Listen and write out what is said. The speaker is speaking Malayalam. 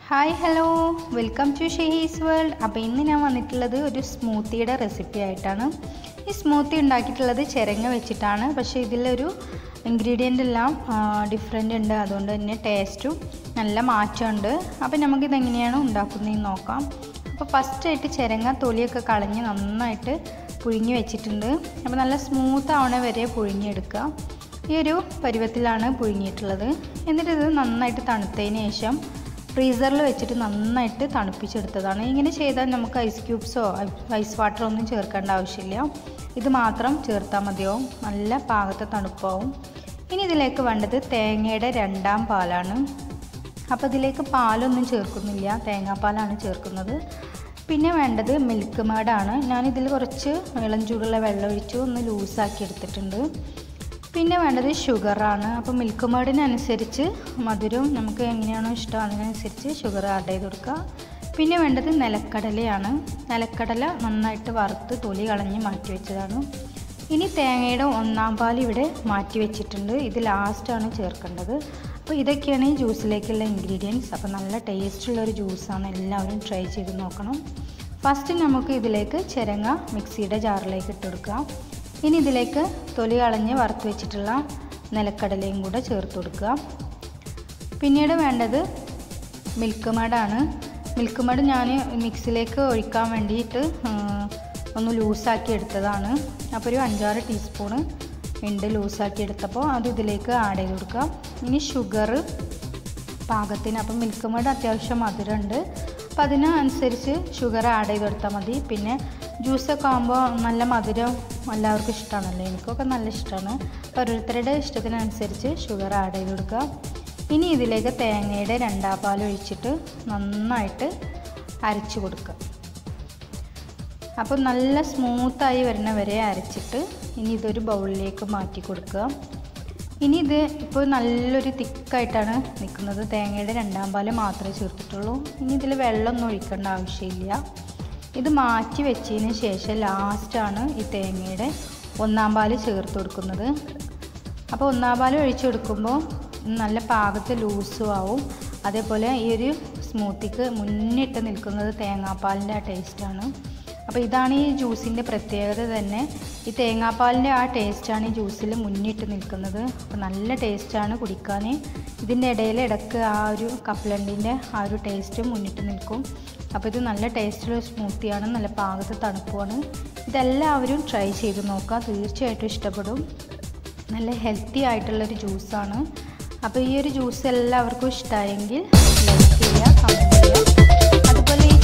hi hello welcome to Shehee's world അപ്പോൾ ഇന്ന് ഞാൻ വന്നിട്ടുള്ളത് ഒരു സ്മൂത്തിയുടെ റെസിപ്പി ആയിട്ടാണ് ഈ സ്മൂത്തി ഉണ്ടാക്കിയിട്ടുള്ളത് ചിരങ്ങ വെച്ചിട്ടാണ് പക്ഷേ ഇതിലൊരു ഇൻഗ്രീഡിയൻ്റ് എല്ലാം ഡിഫറെൻ്റ് ഉണ്ട് അതുകൊണ്ട് തന്നെ ടേസ്റ്റും നല്ല മാറ്റമുണ്ട് അപ്പോൾ നമുക്കിത് എങ്ങനെയാണ് ഉണ്ടാക്കുന്നതെന്ന് നോക്കാം അപ്പോൾ ഫസ്റ്റായിട്ട് ചിരങ്ങ തൊലിയൊക്കെ കളഞ്ഞ് നന്നായിട്ട് പുഴുങ്ങി വെച്ചിട്ടുണ്ട് അപ്പോൾ നല്ല സ്മൂത്ത് ആവണ വരെ പുഴുങ്ങിയെടുക്കുക ഈ ഒരു പരുവത്തിലാണ് പുഴുങ്ങിയിട്ടുള്ളത് എന്നിട്ട് ഇത് നന്നായിട്ട് തണുത്തതിന് ശേഷം ഫ്രീസറിൽ വെച്ചിട്ട് നന്നായിട്ട് തണുപ്പിച്ചെടുത്തതാണ് ഇങ്ങനെ ചെയ്താൽ നമുക്ക് ഐസ് ക്യൂബ്സോ ഐസ് വാട്ടറോ ഒന്നും ചേർക്കേണ്ട ആവശ്യമില്ല ഇത് മാത്രം ചേർത്താൽ മതിയാവും നല്ല പാകത്തെ തണുപ്പാവും ഇനി ഇതിലേക്ക് വേണ്ടത് തേങ്ങയുടെ രണ്ടാം പാലാണ് അപ്പോൾ ഇതിലേക്ക് പാലൊന്നും ചേർക്കുന്നില്ല തേങ്ങാപ്പാലാണ് ചേർക്കുന്നത് പിന്നെ വേണ്ടത് മിൽക്ക് മേഡാണ് ഞാനിതിൽ കുറച്ച് ഇളം ചൂടുള്ള വെള്ളം ഒഴിച്ച് ഒന്ന് ലൂസാക്കി എടുത്തിട്ടുണ്ട് പിന്നെ വേണ്ടത് ഷുഗറാണ് അപ്പോൾ മിൽക്ക് മേഡിനനുസരിച്ച് മധുരം നമുക്ക് എങ്ങനെയാണോ ഇഷ്ടം അതിനനുസരിച്ച് ഷുഗർ ആഡ് ചെയ്ത് കൊടുക്കുക പിന്നെ വേണ്ടത് നിലക്കടലയാണ് നിലക്കടല നന്നായിട്ട് വറുത്ത് തൊലി കളഞ്ഞ് മാറ്റി വെച്ചതാണ് ഇനി തേങ്ങയുടെ ഒന്നാം പാൽ ഇവിടെ മാറ്റി വെച്ചിട്ടുണ്ട് ഇത് ലാസ്റ്റാണ് ചേർക്കേണ്ടത് അപ്പോൾ ഇതൊക്കെയാണ് ഈ ജ്യൂസിലേക്കുള്ള ഇൻഗ്രീഡിയൻസ് അപ്പോൾ നല്ല ടേസ്റ്റുള്ള ഒരു ജ്യൂസാണ് എല്ലാവരും ട്രൈ ചെയ്ത് നോക്കണം ഫസ്റ്റ് നമുക്ക് ഇതിലേക്ക് ചിരങ്ങ മിക്സിയുടെ ജാറിലേക്ക് ഇട്ട് കൊടുക്കാം ഇനി ഇതിലേക്ക് തൊലി കളഞ്ഞ് വറുത്ത് വെച്ചിട്ടുള്ള നിലക്കടലയും കൂടെ ചേർത്ത് കൊടുക്കുക പിന്നീട് വേണ്ടത് മിൽക്ക് മേഡാണ് മിൽക്ക് മേഡ് ഞാൻ മിക്സിലേക്ക് ഒഴിക്കാൻ വേണ്ടിയിട്ട് ഒന്ന് ലൂസാക്കി എടുത്തതാണ് അപ്പോൾ ഒരു അഞ്ചാറ് ടീസ്പൂണ് ഉണ്ട് ലൂസാക്കി എടുത്തപ്പോൾ അത് ഇതിലേക്ക് ആഡ് ചെയ്ത് കൊടുക്കുക ഇനി ഷുഗർ പാകത്തിന് അപ്പം മിൽക്ക് മേഡ് അത്യാവശ്യം മധുരമുണ്ട് അപ്പോൾ അതിനനുസരിച്ച് ഷുഗർ ആഡ് ചെയ്ത് കൊടുത്താൽ മതി പിന്നെ ജ്യൂസൊക്കെ ആകുമ്പോൾ നല്ല മധുരം എല്ലാവർക്കും ഇഷ്ടമാണല്ലോ എനിക്കൊക്കെ നല്ല ഇഷ്ടമാണ് അപ്പോൾ ഓരോരുത്തരുടെ ഇഷ്ടത്തിനനുസരിച്ച് ഷുഗർ ആഡ് ചെയ്ത് കൊടുക്കുക ഇനി ഇതിലേക്ക് തേങ്ങയുടെ രണ്ടാം പാൽ ഒഴിച്ചിട്ട് നന്നായിട്ട് അരച്ച് കൊടുക്കുക അപ്പോൾ നല്ല സ്മൂത്തായി വരുന്ന വരെ അരച്ചിട്ട് ഇനി ഇതൊരു ബൗളിലേക്ക് മാറ്റി കൊടുക്കുക ഇനി ഇത് ഇപ്പോൾ നല്ലൊരു തിക്കായിട്ടാണ് നിൽക്കുന്നത് തേങ്ങയുടെ രണ്ടാം പാല് മാത്രമേ ചേർത്തിട്ടുള്ളൂ ഇനി ഇതിൽ വെള്ളമൊന്നും ഒഴിക്കേണ്ട ആവശ്യമില്ല ഇത് മാറ്റി വെച്ചതിന് ശേഷം ലാസ്റ്റാണ് ഈ തേങ്ങയുടെ ഒന്നാം പാല് ചേർത്ത് കൊടുക്കുന്നത് അപ്പോൾ ഒന്നാം പാല് ഒഴിച്ചു കൊടുക്കുമ്പോൾ നല്ല പാകത്ത് ലൂസും ആവും അതേപോലെ ഈ ഒരു സ്മൂത്തിക്ക് മുന്നിട്ട് നിൽക്കുന്നത് തേങ്ങാപ്പാലിൻ്റെ ആ ടേസ്റ്റാണ് അപ്പോൾ ഇതാണ് ഈ ജ്യൂസിൻ്റെ പ്രത്യേകത തന്നെ ഈ തേങ്ങാപ്പാലിൻ്റെ ആ ടേസ്റ്റാണ് ഈ ജ്യൂസിൽ മുന്നിട്ട് നിൽക്കുന്നത് അപ്പോൾ നല്ല ടേസ്റ്റാണ് കുടിക്കാൻ ഇതിൻ്റെ ഇടയിൽ ഇടക്ക് ആ ഒരു കപ്പലണ്ടിൻ്റെ ആ ഒരു ടേസ്റ്റ് മുന്നിട്ട് നിൽക്കും അപ്പോൾ ഇത് നല്ല ടേസ്റ്റുള്ള സ്മൂത്തിയാണ് നല്ല പാകത്ത് തണുപ്പുമാണ് ഇതെല്ലാവരും ട്രൈ ചെയ്ത് നോക്കുക തീർച്ചയായിട്ടും ഇഷ്ടപ്പെടും നല്ല ഹെൽത്തി ആയിട്ടുള്ളൊരു ജ്യൂസാണ് അപ്പോൾ ഈ ഒരു ജ്യൂസ് എല്ലാവർക്കും ഇഷ്ടമായെങ്കിൽ ലൈക്ക് ചെയ്യുക കമൻറ്റ് ചെയ്യുക അതുപോലെ ഈ